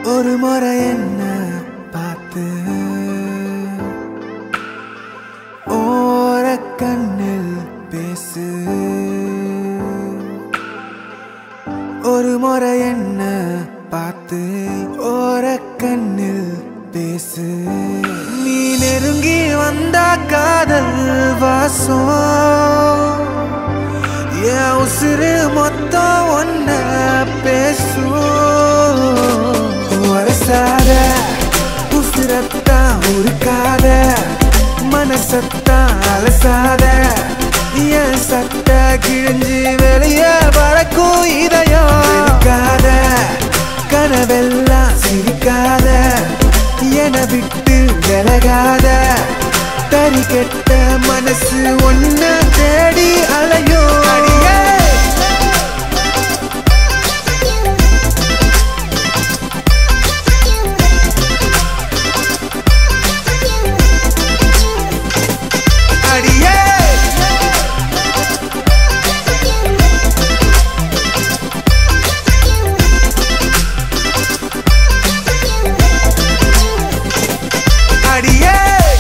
ஒரு முறை என்ன பார்த்து ஓர கண்ணில் பேசு ஒரு முறை என்ன பார்த்து ஓர கண்ணில் பேசு நீ நெருங்கி வந்தா காதல் வாசம் என் உசுறு மொத்தம் ஒன்ன பேசும் வரசாத உசுரத்தான் உருக்காத மனசத்தான் அலசாத என் சட்ட கிழிஞ்சு வெளியே பறக்கும் இதயம் இருக்காத கனவெல்லாம் சிரிக்காத என விட்டு விலகாத தறி கெட்ட மனசு ஒன்ன தேடி அலையும் அடியே அடியே அடியே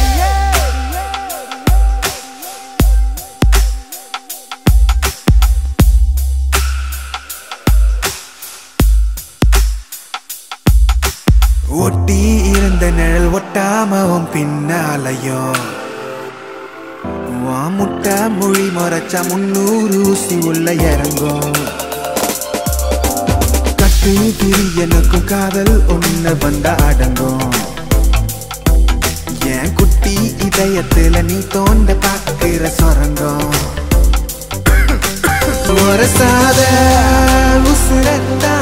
ஒட்டி இருந்த நிழல் ஒட்டாம உன் பின்னாலையும் உன் முட்டை மொழி மறைச்சா முன்னூறு ஊசி உள்ள இறங்கும் கட்டு திரி எனக்கும் காதல் ஒண்ணு வந்தா அடங்கும் என் குட்டி இதயத்துல நீ தோண்ட பாக்குற சொரங்கம் ஒரு சாத உசுரத்தா